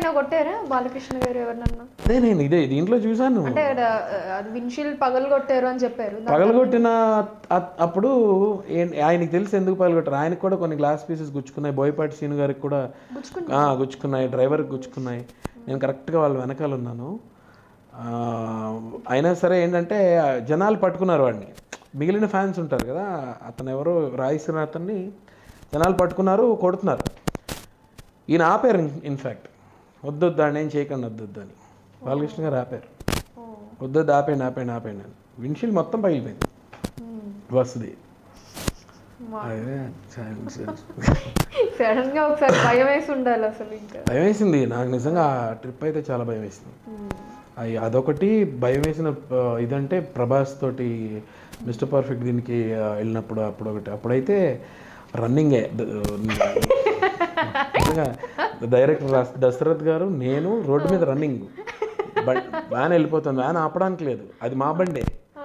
ఎవరినైనా కొట్టారా బాలకృష్ణ గారు ఎవరినన్నా అదే నేను ఇదే దీంట్లో చూశాను అంటే విన్షీల్డ్ పగలు కొట్టారు అని చెప్పారు పగలగొట్టిన అ- అప్పుడు ఏం- ఆయనకి తెలిసి ఎందుకు పగలగొట్టారు ఆయనకు కూడా కొన్ని గ్లాస్ పీసెస్ గుచ్చుకున్నాయి బోయపాటి సీను గారికి కూడా ఆ, గుచ్చుకున్నాయి డ్రైవర్కి గుచ్చుకున్నాయి నేను కరెక్ట్గా వాళ్ళ వెనకాల ఉన్నాను ఆ, అయినా సరే ఏంటంటే ఆ, జనాలు పట్టుకున్నారు వాడిని మిగిలిన ఫ్యాన్స్ ఉంటారు కదా అతను ఎవరో రాయిసిన అతన్ని జనాలు పట్టుకున్నారు కొడుతున్నారు ఈయన ఆపారు ఇన్ఫ్యాక్ట్ వద్దొద్దు అని ఏం చేయకండి వద్దొద్దు అని బాలకృష్ణ గారు ఆపారు వద్దొద్దు ఆపేయండి ఆపేయండి ఆపేయండి అని విండ్షీల్డ్ మొత్తం పగిలిపోయింది బస్సుది అదే చాలా- సడన్ గా ఒకసారి భయం వేసి ఉండాలి అసలు ఇంకా భయం వేసింది నాకు నిజంగా ఆ ట్రిప్ అయితే చాలా భయం వేసింది అయి అదొకటి భయం వేసిన ఆ, ఇదంటే ప్రభాస్ తోటి మిస్టర్ పర్ఫెక్ట్ దీనికి ఆ, వెళ్ళినప్పుడు అప్పుడు ఒకటి అప్పుడైతే రన్నింగే ద- నిజంగా డైరెక్టర్ రాస్- దశరథ్ గారు నేను రోడ్డు మీద రన్నింగ్ బట్ వ్యాన్ వెళ్ళిపోతుంది వ్యాన్ ఆపడానికి లేదు అది మా బండే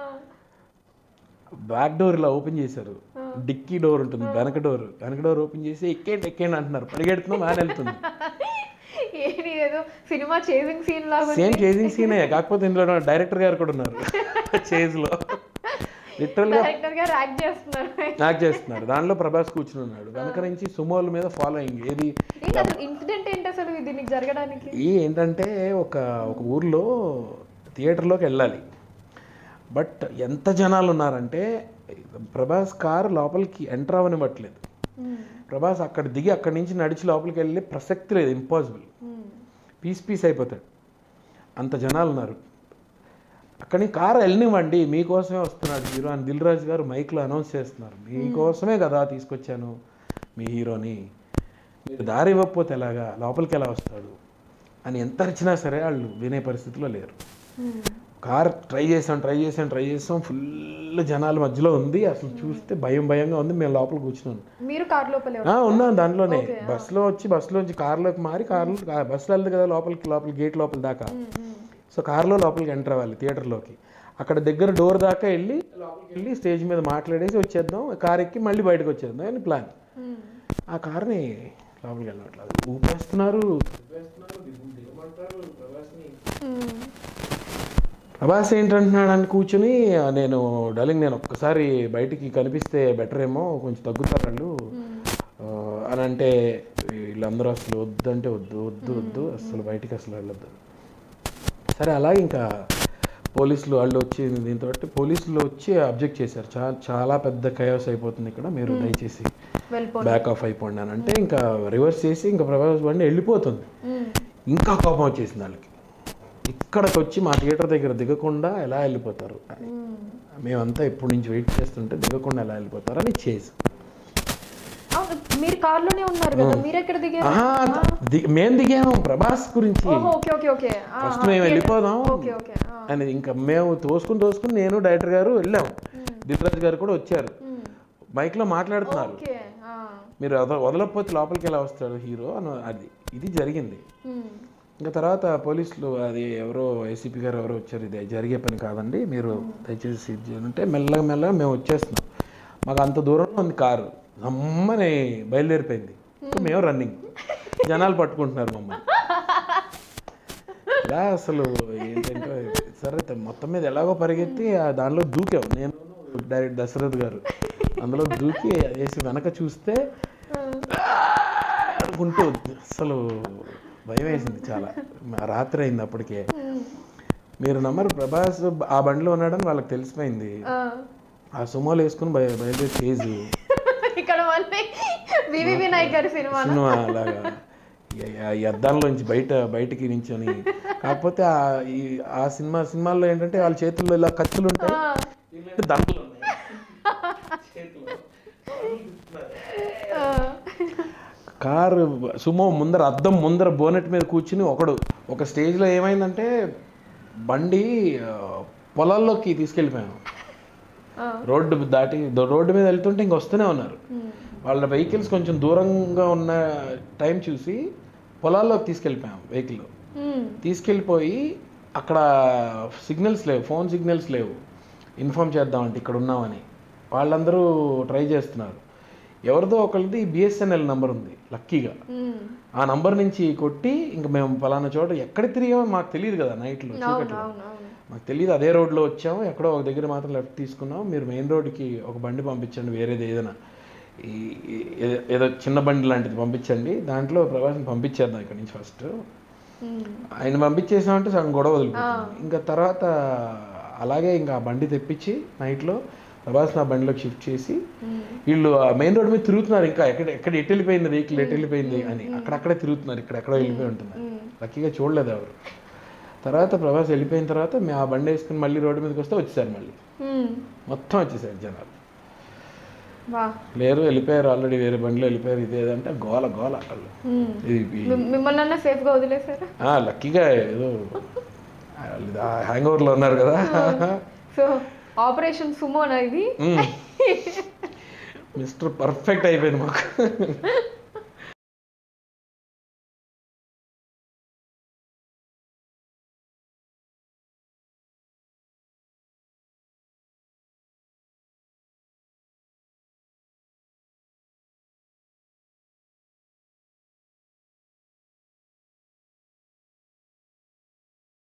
బ్యాక్ డోర్ ఇలా ఓపెన్ చేశారు డిక్కీ డోర్ ఉంటుంది వెనక డోర్ వెనక డోర్ ఓపెన్ చేసి ఎక్కేయండి ఎక్కేయండి అంటున్నారు పరిగెడుతున్నాం వ్యాన్ వెళ్తుంది ఏంటి ఏదో సినిమా చేసింగ్ సీన్ లాగా ఉంది. సేమ్ చేసింగ్ సీనే కాకపోతే ఇందులో డైరెక్టర్ గారు కూడా ఉన్నారు చేజ్ లో లిటరల్ గా డైరెక్టర్ గారు యాక్ట్ చేస్తున్నారు యాక్ట్ చేస్తున్నారు దాంట్లో ప్రభాస్ కూర్చుని ఉన్నాడు వెనక నుంచి సుమోల మీద ఫాలోయింగ్ ఏది ఏంటి అసలు ఇన్సిడెంట్ ఏంటి అసలు దీనికి జరగడానికి ఈ ఏంటంటే ఒక ఒక ఊర్లో థియేటర్లోకి వెళ్ళాలి బట్ ఎంత జనాలు ఉన్నారంటే ప్రభాస్ కారు లోపలికి ఎంటర్ అవ్వనివ్వట్లేదు ప్రభాస్ అక్కడ దిగి అక్కడి నుంచి నడిచి లోపలికి వెళ్ళి ప్రసక్తి లేదు ఇంపాసిబుల్ పీస్ పీస్ అయిపోతాడు అంత జనాలు ఉన్నారు అక్కడి నుంచి కారు వెళ్ళనివ్వండి మీకోసమే వస్తున్నాడు హీరో అని దిల్ రాజు గారు మైక్లో అనౌన్స్ చేస్తున్నారు మీకోసమే కదా తీసుకొచ్చాను మీ హీరోని మీరు దారి ఇవ్వకపోతే ఎలాగా లోపలికి ఎలా వస్తాడు అని ఎంత అరిచినా సరే వాళ్ళు వినే పరిస్థితిలో లేరు కార్ ట్రై చేసాం ట్రై చేసాం ట్రై చేసాం ఫుల్ జనాల మధ్యలో ఉంది అసలు చూస్తే భయం భయంగా ఉంది మేము లోపల కూర్చున్నాను మీరు కార్ లోపలే ఆ, ఉన్నాను దాంట్లోనే బస్సులో వచ్చి బస్సులోంచి కార్లోకి మారి కార్లో బస్సులో వెళ్తుంది కదా లోపలికి లోపల గేట్ లోపల దాకా సో కార్లో లోపలికి ఎంటర్ అవ్వాలి థియేటర్లోకి అక్కడ దగ్గర డోర్ దాకా వెళ్ళి లోపలికి వెళ్ళి స్టేజ్ మీద మాట్లాడేసి వచ్చేద్దాం కార్ ఎక్కి మళ్ళీ బయటకు వచ్చేద్దాం అని ప్లాన్ ఆ కార్ని లోపలికి వెళ్ళట్లేదు ఊపేస్తున్నారు ఊపేస్తున్నారు, దిగు- దిగమంటారు ప్రభాస్ని. ప్రభాస్ ఏంటంటున్నాడు అని కూర్చుని "ఆ, నేను డార్లింగ్ నేను ఒక్కసారి బయటికి కనిపిస్తే బెటర్ ఏమో కొంచెం తగ్గుతారు వాళ్ళు ఆ, అని అంటే వీళ్ళందరూ అసలు వద్దు అంటే వద్దు వద్దు వద్దు అసలు బయటికి అసలు వెళ్ళొద్దు సరే అలాగే ఇంకా పోలీసులు వాళ్ళు వచ్చి దీంతో పోలీసులు వచ్చి అబ్జెక్ట్ చేశారు చాలా చాలా పెద్ద కయాస్ అయిపోతుంది ఇక్కడ మీరు దయచేసి వెళ్ళిపో బ్యాక్ ఆఫ్ అయిపోండి అని అంటే ఇంకా రివర్స్ చేసి ఇంకా ప్రభాస్ బండి వెళ్ళిపోతుంది ఇంకా కోపం వచ్చేసింది వాళ్ళకి ఇక్కడికి వచ్చి మా థియేటర్ దగ్గర దిగకుండా ఎలా వెళ్ళిపోతారు అని మేమంతా ఎప్పటి నుంచి వెయిట్ చేస్తుంటే దిగకుండా ఎలా వెళ్ళిపోతారు అని చేసి అవును మీరు కార్ లోనే ఉన్నారు కదా మీరు ఎక్కడ దిగారు ఆహా, ది- మేం దిగాము ప్రభాస్ గురించి ఓహో ఓకే ఓకే ఓకే ఆ, ఫస్ట్ మేము వెళ్ళిపోదాం ఓకే ఓకే ఆ. అని ఇంకా మేము తోసుకుని తోసుకుని నేను డైరెక్టర్ గారు వెళ్ళాము దిల్రాజ్ గారు కూడా వచ్చారు మైక్లో మాట్లాడుతున్నారు ఓకే ఆ. మీరు వద- వదలకపోతే లోపలికి ఎలా వస్తాడు హీరో అని అది ఇది జరిగింది ఉమ్. ఇంకా తర్వాత పోలీసులు అది ఎవరో ఏసీపీ గారు ఎవరో వచ్చారు ఇది జరిగే పని కాదండి మీరు దయచేసి ఇది చేయాలంటే మెల్లగా మెల్లగా మేము వచ్చేస్తున్నాం మాకు అంత దూరంలో ఉంది కారు అమ్మని బయలుదేరిపోయింది ఇంకా మేము రన్నింగ్ జనాలు పట్టుకుంటున్నారు మమ్మల్ని ఇలా అసలు ఏంటంటే సరే త- మొత్తం మీద ఎలాగో పరిగెత్తి ఆ దానిలో దూకాం నేను డైరెక్ట్ దశరథ్ గారు అందులో దూకి వేసి వెనక చూస్తే అనుకుంటూ అసలు భయం వేసింది చాలా మా రాత్రి అయింది అప్పటికే మీరు నమ్మరు ప్రభాస్ ఆ బండిలో ఉన్నాడని వాళ్ళకి తెలిసిపోయింది ఆ. ఆ సుమోలు వేసుకుని బయ బయలుదేరి చేజు ఇక్కడ మళ్ళీ వివి వినాయక్ గారి సినిమా సినిమా అలాగా ఈ- ఆ ఈ అద్దాల్లోంచి బయట బయటికి నించొని కాకపోతే ఆ ఈ ఆ సినిమా సినిమాల్లో ఏంటంటే వాళ్ళ చేతుల్లో ఇలా కత్తులు ఉంటాయి వీళ్ళంటే దండలు ఉన్నాయి చేతిలో. కారు సుమో ముందర అద్దం ముందర బోనెట్ మీద కూర్చుని ఒకడు ఒక స్టేజ్లో ఏమైందంటే బండి ఆ, పొలాల్లోకి తీసుకెళ్ళిపోయాను రోడ్డు దాటి దో- రోడ్డు మీద వెళ్తుంటే ఇంక వస్తూనే ఉన్నారు వాళ్ళ వెహికల్స్ కొంచెం దూరంగా ఉన్న టైం చూసి పొలాల్లోకి తీసుకెళ్ళిపోయాం వెహికల్ తీసుకెళ్ళిపోయి అక్కడ సిగ్నల్స్ లేవు ఫోన్ సిగ్నల్స్ లేవు ఇన్ఫామ్ చేద్దామంటే ఇక్కడ ఉన్నామని వాళ్ళందరూ ట్రై చేస్తున్నారు ఎవరిదో ఒకరిది బిఎస్ఎన్ఎల్ నంబర్ ఉంది లక్కీగా ఉమ్. ఆ నంబర్ నుంచి కొట్టి ఇంకా మేము ఫలానా చోట ఎక్కడ తిరిగామో మాకు తెలియదు కదా నైట్లో అవును చీకట్లో అవును అవును మాకు తెలియదు అదే రోడ్లో వచ్చాము ఎక్కడో ఒక దగ్గర మాత్రం లెఫ్ట్ తీసుకున్నాం మీరు మెయిన్ రోడ్కి ఒక బండి పంపించండి వేరేది ఏదైనా ఈ ఈ- ఏదో- ఏదో చిన్న బండి లాంటిది పంపించండి దాంట్లో ప్రభాస్ని పంపించేద్దాం ఇక్కడ నుంచి ఫస్ట్ ఉమ్. ఆయన పంపించేసామంటే సగం గొడవ వదిలిపోతుంది ఇంకా తర్వాత అలాగే ఇంకా ఆ బండి తెప్పించి నైట్లో ప్రభాస్ నా బండిలోకి షిఫ్ట్ చేసి ఉమ్. వీళ్ళు ఆ మెయిన్ రోడ్ మీద తిరుగుతున్నారు ఇంకా ఎక్కడ ఎక్కడ ఎటు వెళ్ళిపోయింది వెహికల్ ఎటు వెళ్ళిపోయింది అని అక్కడక్కడే తిరుగుతున్నారు ఇక్కడ ఎక్కడో వెళ్ళిపోయి ఉంటుంది ఉమ్. లక్కీగా చూడలేదు ఎవరు తర్వాత ప్రభాస్ వెళ్ళిపోయిన తర్వాత మేము ఆ బండి వేసుకుని మళ్ళీ రోడ్డు మీదకి వస్తే వచ్చేసారు మళ్ళీ ఉమ్. మొత్తం వచ్చేసారు జనాలు వా లేరు వెళ్ళిపోయారు ఆల్రెడీ వేరే బండిలో వెళ్ళిపోయారు ఇదేదంటే గోల గోల వాళ్ళు ఉమ్. ఇది ఈ- మిమ్- మిమ్మల్ని అన్న సేఫ్ గా వదిలేసారా ఆ, లక్కీగా ఏదో హ్యాంగ్ ఓవర్లో ఉన్నారు కదా సో ఆపరేషన్ సుమోనా ఇది మిస్టర్ పర్ఫెక్ట్ అయిపోయింది మాకు